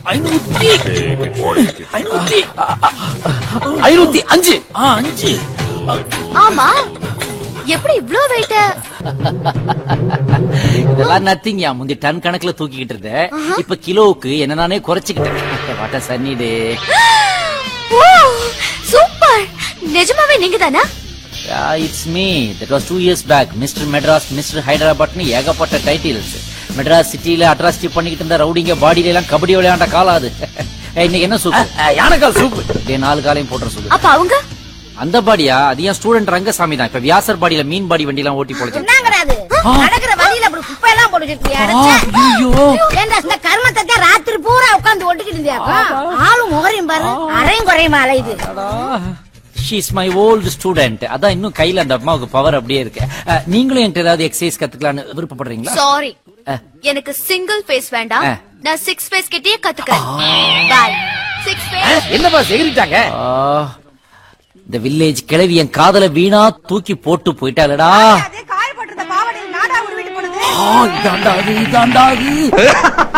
ஐநூத்தி ஐநூத்தி ஐநூத்தி அஞ்சு ஆ அஞ்சு ஆமா எப்படி இவ்ளோ வெயிட்ட இதெல்லாம் நத்திங் முந்தி டன் கணக்குல தூக்கிக்கிட்டு இருந்தேன் இப்ப கிலோவுக்கு என்ன நானே குறைச்சுக்கிட்டேன் வாட்ட சன்னி டே சூப்பர் நிஜமாவே நீங்க தானா it's me that was two years back mister Madras mister ஹைதராபாத்னு ஏகப்பட்ட டைட்டில்ஸ் மெட்ராஸ் சிட்டில அட்ராசிட்டி பண்ணிக்கிட்டு இருந்த ரவுடிங்க பாடியில எல்லாம் கபடி விளையாண்ட காலம் அது ஏய், இன்னைக்கு என்ன சூப்பு யானைக்கால் சூப்பு டேய், நாலு காலையும் போட்டுற சொல்லு அப்ப அவங்க அந்த பாடியா அது என் ஸ்டூடெண்ட் ரங்கசாமி தான் இப்ப வியாசர் பாடியில மீன் பாடி வண்டி எல்லாம் ஓட்டி போடுச்சு என்னங்கடாது நடக்கிற வழியில அப்படி குப்பை எல்லாம் போட்டு வச்சிருக்கியா ஐயோ ஏண்டா இந்த கர்மத்தை தான் ராத்திரி பூரா உட்கார்ந்து ஒட்டிக்கிட்டு இருந்தியாக்கா ஆளும் முகரையும் பாரு அரையும் குறையுமா அலையுது ஷீஸ் மை ஓல்டு ஸ்டூடெண்ட் அதான் இன்னும் கையில அந்த அம்மாவுக்கு பவர் அப்படியே இருக்கு அஹ், நீங்களும் என்கிட்ட ஏதாவது எக்ஸசைஸ் கத்துக்கலாம்னு விருப்பப்படுறீங்களா சாரி அஹ். எனக்கு சிங்கிள் ஃபேஸ் வேண்டாம் ஆ. நான் சிக்ஸ் ஃபேஸ் கிட்டயே கத்துக்கிறேன் பாய் சிக்ஸ் ஃபேஸ் என்னப்பா செகிரிட்டாங்க ஆ, இந்த வில்லேஜ் கிழவி என் காதல வீணா தூக்கி போட்டு போயிட்டாளடா காயப்பட்டிருந்த பாவடையில் நாடா உருவிட்டு போனது ஆ, இதாண்டா அது, இதாண்டா அது.